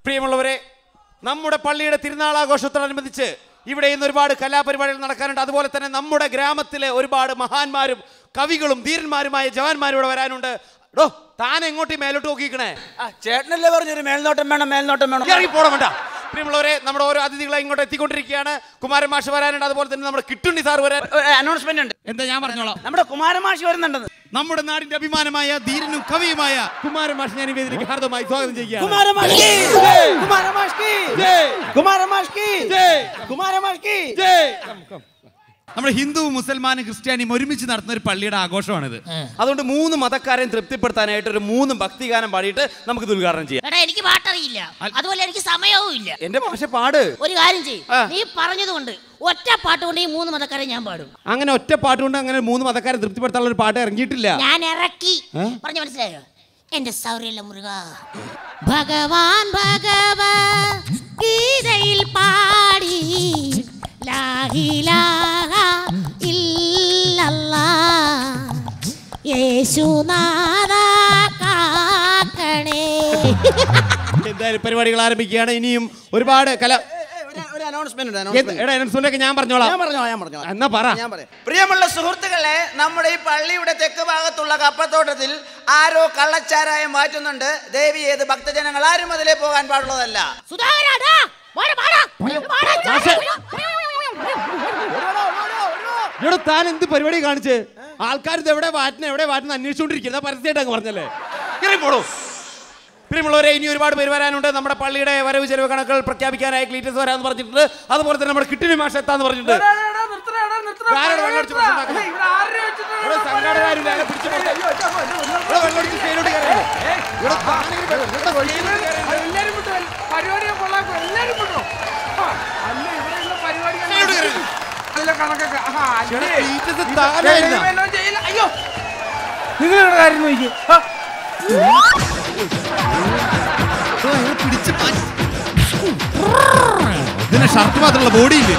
പ്രിയമുള്ളവരെ നമ്മുടെ പള്ളിയുടെ തിരുനാളാഘോഷത്തോടനുബന്ധിച്ച് ഇവിടെ ഇന്ന് ഒരുപാട് കലാപരിപാടികൾ നടക്കാനുണ്ട് അതുപോലെ തന്നെ നമ്മുടെ ഗ്രാമത്തിലെ ഒരുപാട് മഹാന്മാരും കവികളും ധീരന്മാരുമായ ജവാന്മാരും ഇവിടെ വരാനുണ്ട് ഡോ താൻ എങ്ങോട്ട് ഈ മേലോട്ട് നോക്കിക്കണേ ആ, ചേട്ടനല്ലേ പറഞ്ഞൊരു മേൽനോട്ടം വേണം മേൽനോട്ടം വേണം ഇറങ്ങി പോണം വേണ്ട പ്രിയമുള്ളവരെ നമ്മുടെ ഓരോ അതിഥികളെ ഇങ്ങോട്ട് എത്തിക്കൊണ്ടിരിക്കുകയാണ് കുമാരൻ മാഷ് വരാനുണ്ട് അതുപോലെ തന്നെ നമ്മുടെ കിട്ടുണ്ണി സാർ വരാൻ അനൗൺസ്മെന്റ് ഉണ്ട് എന്താ ഞാൻ പറഞ്ഞോളാം നമ്മുടെ കുമാരമാഷി വരുന്നുണ്ടെന്ന് നമ്മുടെ നാടിന്റെ അഭിമാനമായ ധീരനും കവിയുമായ കുമാരൻ മാഷ് ഞാൻ ഈ വേദിയിലേക്ക് ഹാർദമായി സ്വാഗതം ചെയ്യുകയാണ് കുമാരമാഷ്കി കുമാരമാഷ്കി കുമാരമാഷ്കി കുമാരമാഷ്കി നമ്മുടെ ഹിന്ദു മുസൽമാനും ക്രിസ്ത്യാനിയും ഒരുമിച്ച് നടത്തുന്ന ഒരു പള്ളിയുടെ ആഘോഷമാണിത് അതുകൊണ്ട് മൂന്ന് മതക്കാരെയും തൃപ്തിപ്പെടുത്താനായിട്ട് ഒരു മൂന്ന് ഭക്തിഗാനം പാടിയിട്ട് നമുക്ക് ഇത് ഉദ്ഘാടനം ചെയ്യാം എടാ എനിക്ക് പാട്ടറിയില്ല അതുപോലെ എനിക്ക് സമയവും ഇല്ല എന്റെ മാഷ പാട് ഒരു കാര്യം ചെയ്യും ആ. നീ പറഞ്ഞതുകൊണ്ട് ഒറ്റ പാട്ട് കൊണ്ട് ഈ മൂന്ന് മതക്കാരെ ഞാൻ പാടും അങ്ങനെ ഒറ്റ പാട്ടുകൊണ്ട് അങ്ങനെ മൂന്ന് മതക്കാരെ തൃപ്തിപ്പെടുത്താനുള്ള ഒരു പാട്ട് ഇറങ്ങിയിട്ടില്ല ഞാൻ ഇറക്കി പറഞ്ഞ മനസ്സിലായോ എന്റെ സൗര്യല്ല മുരുക ഭഗവാൻ ഭഗവത് ഗീതയിൽ പാടി ലാഹിലാഹ ഇല്ലല്ലാ യേശുനാഥ കാക്കണേ എന്തായാലും പരിപാടികൾ ആരംഭിക്കുകയാണ് ഇനിയും ഒരുപാട് കല ഒരു അനൗൺസ്മെന്റ് ഉണ്ട് എന്ത്- announcement. എടാ announcement ഒക്കെ ഞാൻ പറഞ്ഞോളാം ഞാൻ പറഞ്ഞോ ഞാൻ പറഞ്ഞോ എന്നാ പറ ഞാൻ പറയാം പ്രിയമുള്ള സുഹൃത്തുക്കളെ നമ്മുടെ ഈ പള്ളിയുടെ തെക്ക് ഭാഗത്തുള്ള കപ്പത്തോട്ടത്തിൽ ആരോ കള്ളച്ചാരായം മാറ്റുന്നുണ്ട് ദേവി ഏത് ഭക്തജനങ്ങൾ ആരും അതിലേ പോകാൻ പാടുള്ളതല്ല സുധാകരാ ഡാ, വാടാ, വാടാ, വാടാ, മാഷേ. ചാടി. ഇവിടെ താൻ എന്ത് പരിപാടി കാണിച്ച് ആൾക്കാർ ഇത് എവിടെ വാറ്റിന് എവിടെ വാറ്റിന് അന്വേഷിച്ചുകൊണ്ടിരിക്കുന്നത് പരസ്യമായിട്ട് അങ്ങ് പറഞ്ഞല്ലേ ഇറങ്ങി പോടോ പ്രിയമുള്ളവരെ ഇനി ഒരുപാട് പേര് വരാനുണ്ട് നമ്മുടെ പള്ളിയുടെ വരവ് ചെലവ് കണക്കുകൾ പ്രഖ്യാപിക്കാനായി ക്ലീറ്റസ് വരാന്ന് പറഞ്ഞിട്ടുണ്ട് അതുപോലെ തന്നെ നമ്മുടെ കിട്ടിന് മാഷ എത്താന്ന് പറഞ്ഞിട്ടുണ്ട് ആരോട് വെള്ളം അടിച്ച് പ്രശ്നം ഉണ്ടാക്കുന്നത്? ഇവിടെ സംഘാടകരാരും വേറെ പിടിച്ച് പുറത്ത് ഇവിടെ വെള്ളം അടിച്ച് സ്റ്റേജിലോട്ട് കയറരുത്. ഇവിടെ താനെങ്കിലും വെള്ളം- ഇവിടെ സ്റ്റേജിലോട്ട് കയറരുത്. എല്ലാരും വിട്ടു പരിപാടിയെ കൊള്ളാക്കും എല്ലാരും വിട്ടു ആ, അല്ല ഇവിടെയുള്ള പരിപാടികൾ സ്റ്റേജിലോട്ട് കയറരുത്. നല്ല കണക്കൊക്കെ ആ, അല്ലേ? ഇവിടെ ക്ലീറ്റസ് താനായിരുന്ന. ദൈവം എന്നോട് ചെയ്യില്ല. അയ്യോ നിങ്ങളുടെ കാര്യം നോക്കി പിടിച്ച് ഇതിനെ ഷർട്ട് മാത്രമുള്ള ബോഡി ഇല്ലേ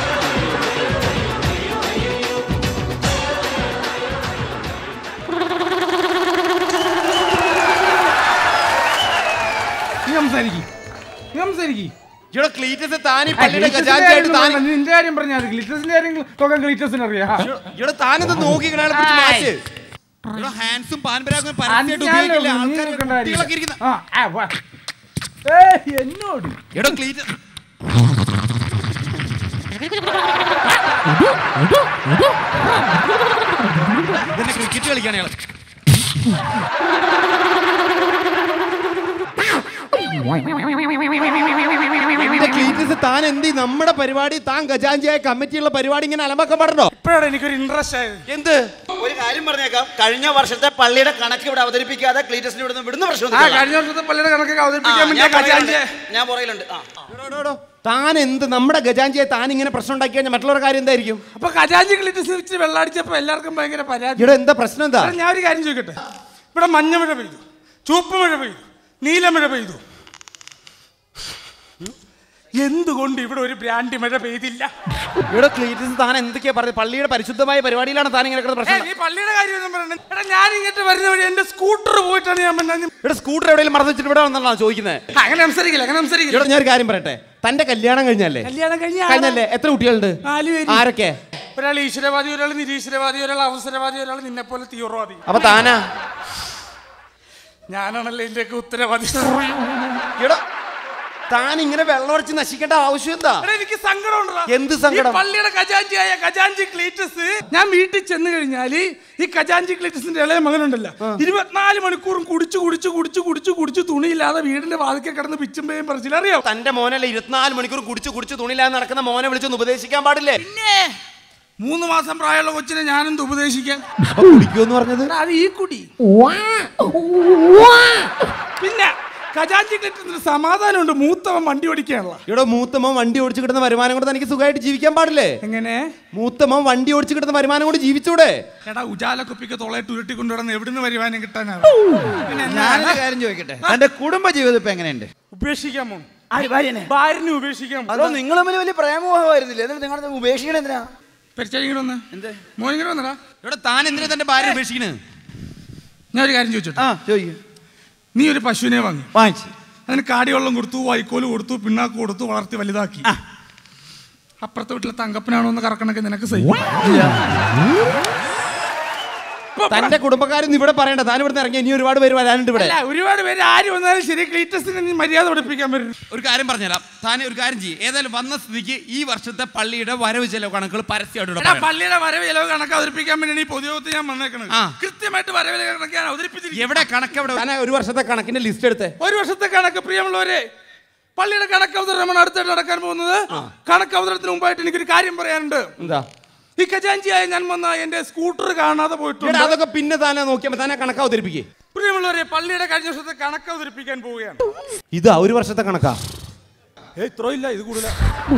നീ സംസാരിക്കും നീ സംസാരിക്കും ഇവിടെ ക്ലീറ്റസ് താൻ ഈ പള്ളിയുടെ ഖജാൻജിയായിട്ട് താൻ നിന്റെ കാര്യം പറഞ്ഞാൽ ഗ്ലിറ്റസിന്റെ കാര്യം തുക ഗ്ലിറ്റസിന് അറിയാം ഇവിടെ താനിത് നോക്കി അയാളെ പിടിച്ച് മാറ്റ് ഇവിടെ ഹാൻസും പാൻപരാഗും അത് പരസ്യമായിട്ട് ഞാനല്ലേ ഉപയോഗിക്കില്ല ഉള്ളൂ, നീ ആൾക്കാർ നോക്കണ്ട കാര്യം. കുട്ടികളൊക്കെ ഇരിക്കുന്ന ആ, ആ, വാ. ഏയ്, എന്നോട് ഇവിടെ ക്ലീറ്റ് ഇതന്നെ ക്രിക്കറ്റ് കളിക്കാണ് അയാൾ എന്റെ ക്ലീറ്റസ് താൻ എന്ത് ഈ നമ്മുടെ പരിപാടി താൻ ഖജാൻജിയായ കമ്മിറ്റിയുള്ള പരിപാടി ഇങ്ങനെ അലമ്പക്കം പാടണ്ടോ ഇപ്പോഴാണ് എനിക്കൊരു ഇൻട്രസ്റ്റ് ആയത് എന്ത് ഒരു കാര്യം പറഞ്ഞേക്കാം കഴിഞ്ഞ വർഷത്തെ പള്ളിയുടെ കണക്ക് ഇവിടെ അവതരിപ്പിക്കാതെ ക്ലീറ്റസിന് ഇവിടുന്ന് വിടുന്ന ആ പ്രശ്നം കഴിഞ്ഞ വർഷത്തെ പള്ളിയുടെ കണക്കൊക്കെ അവതരിപ്പിക്കാൻ വേണ്ടി ഞാൻ ഖജാൻജി പുറകിലുണ്ട്. ഞാൻ പുറകിലുണ്ട് ആ എടോ, എടോ, എടോ. താൻ എന്ത് നമ്മുടെ ഖജാൻജിയെ താൻ ഇങ്ങനെ പ്രശ്നം ഉണ്ടാക്കി കഴിഞ്ഞാൽ മറ്റുള്ളവരുടെ കാര്യം എന്തായിരിക്കും അപ്പൊ ഖജാൻജി ഗ്ലിറ്റസ് വെച്ച് വെള്ളടിച്ചപ്പോ എല്ലാവർക്കും ഭയങ്കര പരാതി ഇവിടെ എന്താ പ്രശ്നം എന്താ എടാ, ഞാൻ ഒരു കാര്യം ചോദിക്കട്ടെ ഇവിടെ മഞ്ഞ മഴ പെയ്തു ചുവപ്പ് മഴ പെയ്തു നീല മഴ പെയ്തു എന്തുകൊണ്ട് ഇവിടെ ഒരു ബ്രാൻഡ് മഴ പെയ്തില്ല ഇവിടെ ക്ലീറ്റസ് താൻ എന്തൊക്കെയാ പറഞ്ഞത് പള്ളിയുടെ പരിശുദ്ധമായ പരിപാടിയിലാണ് താൻ ഇങ്ങനെ കിടന്ന ഏ, പ്രശ്നം നീ പള്ളിയുടെ കാര്യം ഒന്നും പറയണ്ട എടാ ഞാൻ ഇങ്ങോട്ട് വരുന്ന വഴി എന്റെ സ്കൂട്ടർ പോയിട്ടാണ് ഞാൻ വന്നത്. ഇവിടെ സ്കൂട്ടർ എവിടെയെങ്കിലും മറന്നു വെച്ചിട്ട് ഇവിടെ വന്നാണ് ചോദിക്കുന്നത് ആ, അങ്ങനെ സംസാരിക്കില്ല അങ്ങനെ സംസാരിക്കില്ല ഇവിടെ ഞാൻ ഒരു കാര്യം പറയട്ടെ തന്റെ കല്യാണം കഴിഞ്ഞല്ലേ കല്യാണം കഴിഞ്ഞ കഴിഞ്ഞല്ലേ എത്ര കുട്ടികളുണ്ട് നാല് പേര്. ആരൊക്കെ ഒരാൾ ഈശ്വരവാദി ഒരാൾ നിരീശ്വരവാദി ഒരാൾ അവസരവാദി ഒരാൾ നിന്നെ പോലെ തീവ്രവാദി അപ്പൊ താനാ ഞാനാണല്ലോ ഇതിന്റെയൊക്കെ ഉത്തരവാദി ഇവിടെ താൻ ഇങ്ങനെ വെള്ളമടിച്ച് നശിക്കേണ്ട ആവശ്യം എന്താ എടാ, എനിക്ക് സങ്കടമുണ്ടെടാ. എന്ത് സങ്കടം? ഈ പള്ളിയുടെ ഖജാൻജിയായ ഖജാൻജി ക്ലീറ്റസ് ഞാൻ വീട്ടിൽ ചെന്ന് കഴിഞ്ഞാല് ഈ ഖജാൻജി ക്ലീറ്റസിന്റെ ഇളയ മകനുണ്ടല്ലോ ഇരുപത്തിനാല് മണിക്കൂറും കുടിച്ചു കുടിച്ചു കുടിച്ചു കുടിച്ചു കുടിച്ചു തുണിയില്ലാതെ വീടിന്റെ വാതിക്കെ കിടന്ന് പിച്ചും പേയും പറിച്ചില്ല അറിയാം തന്റെ മോനല്ലേ ഇരുപത്തിനാല് മണിക്കൂർ കുടിച്ച് കുടിച്ച് തുണിയില്ലാതെ നടക്കുന്ന മോനെ വിളിച്ചൊന്ന് ഉപദേശിക്കാൻ പാടില്ലേ പിന്നെ മൂന്ന് മാസം പ്രായമുള്ള കൊച്ചിനെ ഞാനെന്ത് ഉപദേശിക്കാൻ അപ്പൊ കുടിക്കുമെന്ന് പറഞ്ഞത് എടാ, അത് ഈ കുടി പിന്നെ ഖജാൻജി ക്ലീറ്റസിന് സമാധാനമുണ്ട് മൂത്തവൻ വണ്ടി ഓടിക്കാനുള്ള ഇവിടെ മൂത്തമ്മ വണ്ടി ഓടിച്ചു കിട്ടുന്ന വരുമാനം കൊണ്ട് തനിക്ക് സുഖമായിട്ട് ജീവിക്കാൻ പാടില്ലേ എങ്ങനെ മൂത്തമ്മ വണ്ടി ഓടിച്ചു കിട്ടുന്ന വരുമാനം കൊണ്ട് ജീവിച്ചൂടെ എടാ ഉജാല കുപ്പിക്ക് തോളയിട്ട് ഉരുട്ടി കൊണ്ടുവന്ന് എവിടുന്ന് വരുവാനും കിട്ടാനാണ് പിന്നെ ഞാനൊരു കാര്യം ചോദിക്കട്ടെ എന്റെ കുടുംബ ജീവിതം ഇപ്പൊ എങ്ങനെയുണ്ട് ഉപേക്ഷിക്കാമോ ഭാര്യനെ ഭാര്യനെ ഉപേക്ഷിക്കാം അതോ നിങ്ങൾ തമ്മിൽ വലിയ പ്രേമോഹമായിരുന്നില്ലേ എന്നിട്ട് നിങ്ങൾ ഉപേക്ഷിക്കണ എന്തിനാ പരിചയം വന്ന് എന്ത് മോനിങ്ങനെ വന്നടാ ഇവിടെ താൻ എന്തിനാ തന്റെ ഭാര്യ ഉപേക്ഷിക്കണ് ഞാൻ ഒരു കാര്യം ചോദിച്ചോട്ടെ ആ ചോദിക്കും നീ ഒരു പശുവിനെ വാങ്ങി വാങ്ങിച്ചു അതിന് കാടിവെള്ളം കൊടുത്തു വൈക്കോല് കൊടുത്തു പിണ്ണാക്ക് കൊടുത്തു വളർത്തി വലുതാക്കി അപ്പുറത്തെ വീട്ടിലെ തങ്കപ്പനാണോ എന്ന് കറക്കണൊക്കെ നിനക്ക് സഹിക്കും തന്റെ കുടുംബക്കാരൊന്നും ഇവിടെ പറയണ്ട താൻ ഇവിടുന്ന് ഇറങ്ങി ഇനി ഒരുപാട് പേര് വരാനുണ്ട് ഇവിടെ അല്ല ഒരുപാട് പേര് ആര് വന്നാലും ശരി ക്ലീറ്റസിന് നീ മര്യാദ പഠിപ്പിക്കാൻ പറ്റും ഒരു കാര്യം പറഞ്ഞുതരാം താൻ ഒരു കാര്യം ചെയ്യും ഏതായാലും വന്ന സ്ഥിതിക്ക് ഈ വർഷത്തെ പള്ളിയുടെ വരവ് ചെലവ് കണക്കുകൾ പരസ്യമായിട്ട് ഇവിടെ എടാ പറയണം. പള്ളിയുടെ വരവ് ചെലവ് കണക്ക് അവതരിപ്പിക്കാൻ വേണ്ടിയാണ് ഈ പൊതുയോഗത്തിൽ ഞാൻ വന്നേക്കണത് ആ. കൃത്യമായിട്ട് വരവ് ചെലവ് കണക്ക് ഞാൻ അവതരിപ്പിച്ചിരിക്കും എവിടെ കണക്ക് എവിടെ താൻ ഒരു വർഷത്തെ കണക്കിന്റെ ലിസ്റ്റ് എടുത്തേ ഒരു വർഷത്തെ കണക്ക് പ്രിയമുള്ളവരെ പള്ളിയുടെ കണക്ക് അവതരണമാണ് അടുത്തായിട്ട് നടക്കാൻ പോകുന്നത് കണക്ക് അവതരണത്തിന് മുമ്പായിട്ട് എനിക്കൊരു കാര്യം പറയാനുണ്ട് എന്താ ഈ ഖജാൻജിയായ ഞാൻ വന്ന എന്റെ സ്കൂട്ടർ കാണാതെ എടാ പോയിട്ടുണ്ട് അതൊക്കെ പിന്നെ താനെ നോക്കിയാൽ താനെ കണക്ക് അവതരിപ്പിക്കേ പ്രിയമുള്ളവരെ പള്ളിയുടെ കഴിഞ്ഞ വർഷത്തെ കണക്ക് അവതരിപ്പിക്കാൻ പോവുകയാണ് ഇതാ ഒരു വർഷത്തെ കണക്കാ ഏയ് ഇത്ര ഇല്ല ഇത് കൂടുതല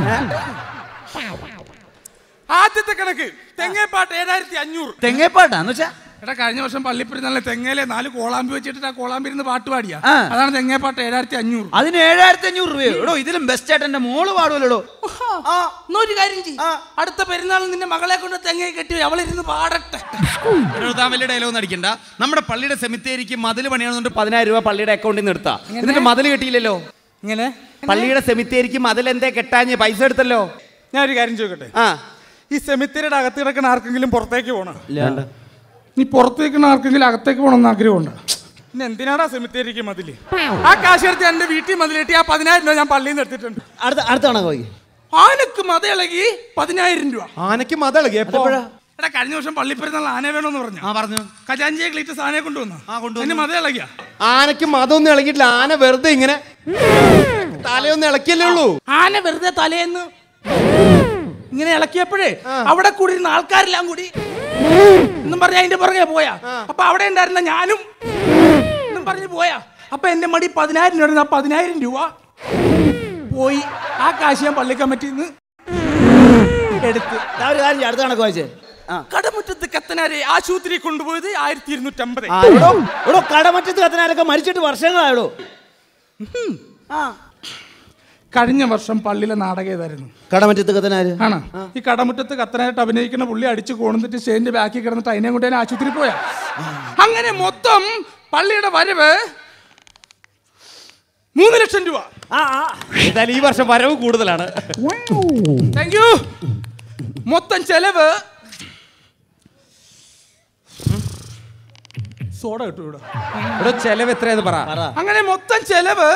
ആദ്യത്തെ കണക്ക് തെങ്ങേപ്പാട്ട് ഏഴായിരത്തി അഞ്ഞൂറ് തെങ്ങേപ്പാട്ടാന്ന് വെച്ചാ എടാ കഴിഞ്ഞ വർഷം പള്ളിപ്പെരുന്നാളിലെ തെങ്ങയിലെ നാല് കോളാമ്പി വെച്ചിട്ട് ആ കോളാമ്പി ഇരുന്ന് പാട്ട് പാടിയാ ആ. അതാണ് തെങ്ങേപ്പാട്ട് ഏഴായിരത്തി അഞ്ഞൂറ് അതിന് ഏഴായിരത്തി അഞ്ഞൂറ് രൂപയോ എടോ ഇതിലും ബെസ്റ്റ് ആയിട്ട് എന്റെ മോള് പാടുമല്ലോ ആ എന്നൊരു കാര്യം ചെയ്യ് അടുത്ത പെരുന്നാളിൽ നിന്റെ മകളെ കൊണ്ട് തെങ്ങയെ കെട്ടി അവളിരുന്ന് പാടട്ടെ ഒരു താൻ വലിയ ഡയലോഗ് അടിക്കണ്ട നമ്മുടെ പള്ളിയുടെ സെമിത്തേരിക്ക് മതിൽ പണിയണമെന്നുണ്ട് പതിനായിരം രൂപ പള്ളിയുടെ അക്കൗണ്ടിൽ നിന്ന് എടുത്താ എന്നിട്ട് മതിൽ കെട്ടിയില്ലല്ലോ ഇങ്ങനെ പള്ളിയുടെ സെമിത്തേരിക്ക് മതിൽ എന്തേ കെട്ടാഞ്ഞ് പൈസ എടുത്തല്ലോ ഞാൻ ഒരു കാര്യം ചോദിക്കട്ടെ ആ ഈ സെമിത്തേരിയുടെ അകത്ത് കിടക്കുന്ന ആർക്കെങ്കിലും പുറത്തേക്ക് പോകണം ഇല്ലാണ്ട് നീ പുറത്തേക്ക് ആർക്കെങ്കിലും അകത്തേക്ക് പോകണമെന്ന് ആഗ്രഹമുണ്ട് പിന്നെ എന്തിനാടാ സെമിത്തേരിക്ക് മതില് ആ കാശ് എടുത്ത് എന്റെ വീട്ടിൽ മതിലിട്ടി ആ പതിനായിരം രൂപ ഞാൻ പള്ളിയിൽ നിന്ന് എടുത്തിട്ടുണ്ട് അടുത്ത അടുത്ത കണക്ക് പോയി ആനക്ക് മത ഇളകി പതിനായിരം രൂപ ആനയ്ക്ക് മതളകി എപ്പോ എടാ കഴിഞ്ഞ വർഷം പള്ളിപ്പെരുന്നാൾ ആന വേണമെന്ന് പറഞ്ഞു ആ പറഞ്ഞു ഖജാൻജിയെ ക്ലീറ്റസ് ആനയെ കൊണ്ടുവന്നു ആ, കൊണ്ടുവന്നു. അതിന് മത ഇളകിയ ആനയ്ക്ക് മതമൊന്നും ഇളകിയിട്ടില്ല ആന വെറുതെ ഇങ്ങനെ തലയൊന്നും ഇളക്കിയല്ലേ ഉള്ളൂ ആന വെറുതെ തലേന്ന് ഇങ്ങനെ ഇളക്കിയപ്പോഴേ അവിടെ കൂടി ഇരുന്ന ആൾക്കാരെല്ലാം കൂടി എന്നും പറഞ്ഞ അതിന്റെ പുറകെ പോയാ അപ്പൊ അവിടെ ഉണ്ടായിരുന്ന ഞാനും എന്നും പറഞ്ഞ് പോയാ അപ്പൊ എന്റെ മടി പതിനായിരം രൂപ ആ പതിനായിരം രൂപ പോയി ആ കാശ് ഞാൻ പള്ളി കമ്മിറ്റിയിൽ നിന്ന് എടുത്ത് ഞാൻ ഒരു കാര്യം ചെയ്യ്, അടുത്ത കണക്ക് വായിച്ചേ ആ കടമുറ്റത്ത് കത്തനാരെ ആശുപത്രി കൊണ്ടുപോയത് ആയിരത്തി ഇരുന്നൂറ്റമ്പത് എടോ എടോ കടമറ്റത്ത് കത്തനാരൊക്കെ മരിച്ചിട്ട് വർഷങ്ങളായടോ ആ കഴിഞ്ഞ വർഷം പള്ളിയിലെ നാടകം ഏതായിരുന്നു കടമറ്റത്ത് കത്തനാര് ആണോ ഈ കടമുറ്റത്ത് കത്തനായിട്ട് അഭിനയിക്കുന്ന പുള്ളി അടിച്ചു കൊണ്ടിട്ട് സ്റ്റേജിന്റെ ബാക്കി കിടന്നിട്ട് അതിനെ കൊണ്ട് ഞാൻ ആശുപത്രി പോയാ അങ്ങനെ മൊത്തം പള്ളിയുടെ വരവ് മൂന്ന് ലക്ഷം രൂപ ആ ആ എന്തായാലും ഈ വർഷം വരവ് കൂടുതലാണ് താങ്ക് യു മൊത്തം ചെലവ് സോഡ കിട്ടു ഇവിടെ ഇവിടെ ചെലവ് എത്രയെന്ന് പറ അങ്ങനെ മൊത്തം ചെലവ്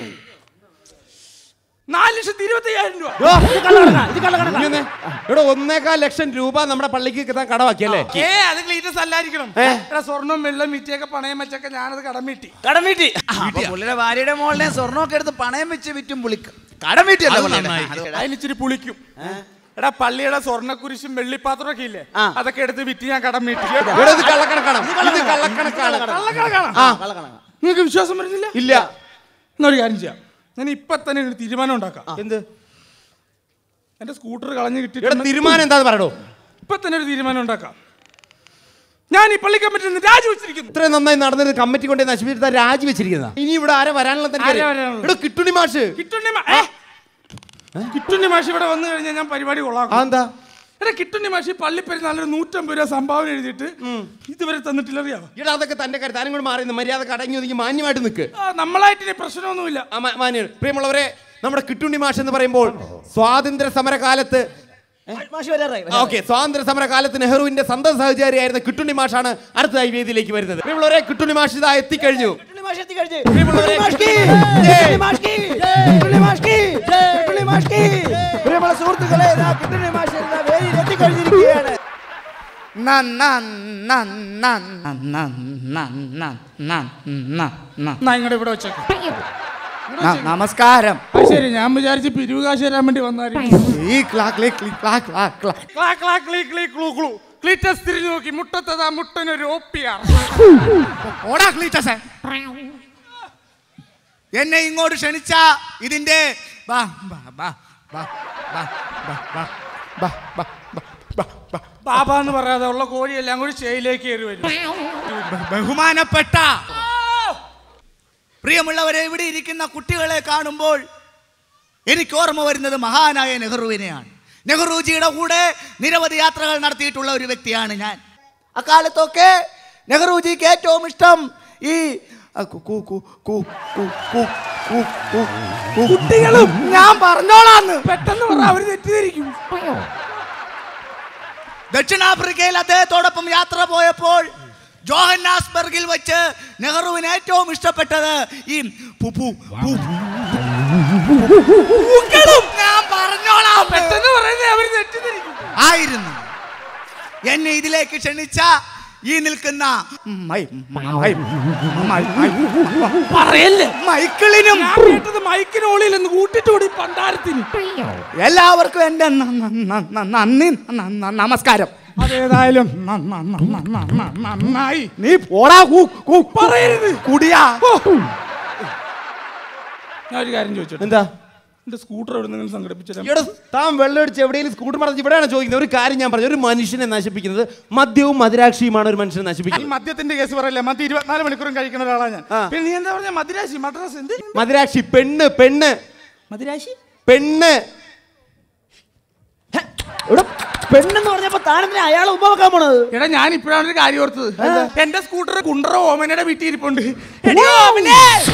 നാല് ലക്ഷത്തി ഇരുപത്തി അയ്യായിരം രൂപ ഓ, ഇത് കള്ളക്കണക്കാ, ഇത് കള്ളക്കണക്കാ. ഇനി ഒന്ന് ഇവിടെ ഒന്നേകാൽ ലക്ഷം രൂപ നമ്മുടെ പള്ളിക്ക് കിട്ടാൻ കടമാക്കിയല്ലേ ഏ അത് ക്ലീറ്റസ് അല്ലായിരിക്കണം എടാ സ്വർണ്ണം വെള്ളം മിറ്റിയൊക്കെ പണയം വെച്ചൊക്കെ ഞാനത് കടം വീട്ടി കടം വീട്ടി അപ്പൊ പുള്ളിയുടെ ഭാര്യയുടെ മോളിനെ സ്വർണ്ണമൊക്കെ എടുത്ത് പണയം വെച്ച് വിറ്റും പുള്ളി കടം വീട്ടിയല്ല അത് പുള്ളിയുടെ. നന്നായി. അത് അതിനിച്ചിരി പുളിക്കും എടാ പള്ളിയുടെ സ്വർണ്ണക്കുരിശും വെള്ളിപ്പാത്രം ഒക്കെ ഇല്ലേ ആ. അതൊക്കെ എടുത്ത് വിറ്റ് ഞാൻ കടം വീട്ടി ഇവിടെ ഇത് കള്ളക്കണക്കാണ് ഇത് കള്ളക്കണക്കാണ് കള്ളക്കണക്കാണോ? ആ നിങ്ങൾക്ക് വിശ്വാസം വരുന്നില്ല ഇല്ല എന്നൊരു കാര്യം ചെയ്യാം ഞാൻ ഇപ്പൊ തന്നെ ഒരു തീരുമാനം ഉണ്ടാക്കാം എന്ത് എന്റെ സ്കൂട്ടർ കളഞ്ഞു ഇവിടെ കിട്ടിയിട്ട് തീരുമാനം എന്താന്ന് പറയണോ ഇപ്പൊ തന്നെ ഒരു തീരുമാനം ഉണ്ടാക്കാം ഞാൻ ഈ പള്ളി കമ്മിറ്റിയിൽ നിന്ന് രാജിവെച്ചിരിക്കുന്നു ഇത്രയും നന്നായി നടന്നിട്ട് കമ്മിറ്റി കൊണ്ട് നശിപ്പിച്ചിട്ട് രാജി വെച്ചിരിക്കുന്ന ഇനി ഇവിടെ ആരെ വരാനുള്ള ആരാ വരാനുള്ളത്? ഇവിടെ കിട്ടുണി മാഷ് കിട്ടുണ്ണി മാ- ഏ? കിട്ടുണ്ണി മാഷി ഇവിടെ വന്നു കഴിഞ്ഞാൽ ഞാൻ പരിപാടി കൊള്ളാം അതെന്താ എടാ കിട്ടുണ്ണി മാഷി പള്ളി പെരുന്നാളിന് നൂറ്റമ്പത് രൂപ സംഭാവന എഴുതിയിട്ട് ഇതുവരെ തന്നിട്ടില്ല അറിയാമോ ഇവിടെ അതൊക്കെ തന്റെ കാര്യം താനും കൂടെ മാറി മര്യാദ അടങ്ങി ഒതുങ്ങി മാന്യമായിട്ട് നിൽക്ക് ആ, നമ്മളായിട്ട് ഇനി പ്രശ്നമൊന്നുമില്ല ആ, മാ- മാന്യൻ പ്രിയമുള്ളവരെ നമ്മുടെ കിട്ടുണ്ണി മാഷ് എന്ന് പറയുമ്പോൾ സ്വാതന്ത്ര്യ സമര കാലത്ത് മാഷി വരാറായി ഓക്കെ സ്വാതന്ത്ര്യ സമര കാലത്ത് നെഹ്റുവിന്റെ സന്തത സഹചാരിയായിരുന്ന കിട്ടുണ്ണി മാഷാണ് അടുത്തതായി വേദിയിലേക്ക് വരുന്നത് പ്രിയമുള്ളവരെ കിട്ടുണ്ണി മാഷ് ഇതാ എത്തിക്കഴിഞ്ഞു കിട്ടുണ്ണി മാഷി എത്തിക്കഴിഞ്ഞ്. പ്രിയമുള്ളവരെ, കിട്ടുണ്ണി മാഷ്കി! ജയ്! കിട്ടുണ്ണി മാഷ്കി! കിട്ടുണ്ണി മാഷ്കി! കിട്ടുണ്ണി മാഷ്കി! പ്രിയമുള്ള സുഹൃത്തുക്കളെ ഇതാ കിട്ടുണ്ണി മാഷി ഇതാ വേദിയിൽ എത്തിക്കഴിഞ്ഞിരിക്കുകയാണ് എന്നാ ഇങ്ങോട്ട് ഇവിടെ വെച്ചേക്കാം നമസ്കാരം അത് ശരി ഞാൻ വിചാരിച്ച് പിരിവ് കാശ് തരാൻ വേണ്ടി വന്നായിരിക്കും ഈ ക്ലാ ക്ലേ ക്ലീ ക്ലാ ക്ലാ ക്ലാ ക്ലാ ക്ലാ ക്ലീ ക്ലീ ക്ലൂ ക്ലൂ ക്ലീറ്റസ് തിരിഞ്ഞു നോക്കി മുട്ടത്തതാ മുട്ടനൊരു ഓപ്പിയാർ ഓടാ ക്ലീറ്റസേ എന്നെ ഇങ്ങോട്ട് ക്ഷണിച്ച ഇതിന്റെ ബാ, ബാ, ബാ, ബാ, ബാ, ബാ, ബാ, ബാ, ബാ, ബാ, ബാ, ബാ. ബാബ എന്ന് പറയാതെ ഉള്ള കോഴിയെല്ലാം കൂടി സ്റ്റേയിലേക്ക് കയറി വരും ബ- ബഹുമാനപ്പെട്ട പ്രിയമുള്ളവരെ ഇവിടെ ഇരിക്കുന്ന കുട്ടികളെ കാണുമ്പോൾ എനിക്ക് ഓർമ്മ വരുന്നത് മഹാനായ നെഹ്റുവിനെയാണ് നെഹ്റുജിയുടെ കൂടെ നിരവധി യാത്രകൾ നടത്തിയിട്ടുള്ള ഒരു വ്യക്തിയാണ് ഞാൻ അക്കാലത്തൊക്കെ നെഹ്റുജിക്ക് ഏറ്റവും ഇഷ്ടം ഈ ആ, കു- കു- കു- കു- കു- കു- കുട്ടികളും ഞാൻ പറഞ്ഞോളാന്ന് പെട്ടെന്ന് പറ അവര് തെറ്റിദ്ധരിക്കും ദക്ഷിണാഫ്രിക്കയിൽ അദ്ദേഹത്തോടൊപ്പം യാത്ര പോയപ്പോൾ ജോഹന്നാസ്ബർഗിൽ വെച്ച് നെഹ്റുവിന് ഏറ്റവും ഇഷ്ടപ്പെട്ടത് ഈ പു- പു- പു- പൂക്കളും ഞാൻ പറഞ്ഞോളാം പെട്ടെന്ന് പറയുന്നത് അവര് തെറ്റിദ്ധരിക്കും ആയിരുന്നു എന്നെ ഇതിലേക്ക് ക്ഷണിച്ച ഈ നിൽക്കുന്ന മൈ- മൈ- മൈ- മൈ- പറയല്ലേ മൈക്കിളിനും ഞാൻ കേട്ടത് മൈക്കിനോളിൽ എന്ന് കൂട്ടിട്ടൂടി പണ്ടാരത്തിന് എല്ലാവർക്കും എന്റെ ന- ന- ന- ന- നന്ദി ന- ന- നമസ്കാരം അതേതായാലും ന- ന- ന- ന- ന- ന- നന്നായി നീ പോടാ കൂ കൂ പറയരുത് കുടിയാ ഞാൻ ഒരു കാര്യം ചോദിച്ചോട്ടെ എന്താ എന്റെ സ്കൂട്ടർ എവിടെ നിങ്ങൾ സംഘടിപ്പിച്ചു ഇവിടെ താൻ വെള്ളം അടിച്ച് എവിടെയെങ്കിലും സ്കൂട്ടർ മറിച്ച് ഇവിടെയാണ് ചോദിക്കുന്നത് ഒരു കാര്യം ഞാൻ പറഞ്ഞു ഒരു മനുഷ്യനെ നശിപ്പിക്കുന്നത് മദ്യവും മദിരാക്ഷിയുമാണ് ഒരു മനുഷ്യനെ ഈ നശിപ്പിക്കുന്നത് മദ്യത്തിന്റെ കേസ് പറയല്ലേ മദ്യം ഇരുപത്തിനാല് മണിക്കൂറും കഴിക്കുന്ന ഒരാളാണ് ഞാൻ ആ. പിന്നെ നീ എന്താ പറഞ്ഞ മദ്രാശി മദ്രാസ് എന്ത് മദിരാക്ഷി പെണ്ണ് പെണ്ണ് മദ്രാശി പെണ്ണ് ഇവിടെ പെണ്ണെന്ന് പറഞ്ഞപ്പോ താനെന്തിനാ അയാളെ ഉപവെക്കാൻ പോണത് എടാ ഞാൻ ഇപ്പോഴാണ് ഒരു കാര്യം ഓർത്തത് എന്റെ സ്കൂട്ടർ കുണ്ടറ ഓമനയുടെ വീട്ടിൽ ഇരിപ്പുണ്ട് എടി ഓമനെ!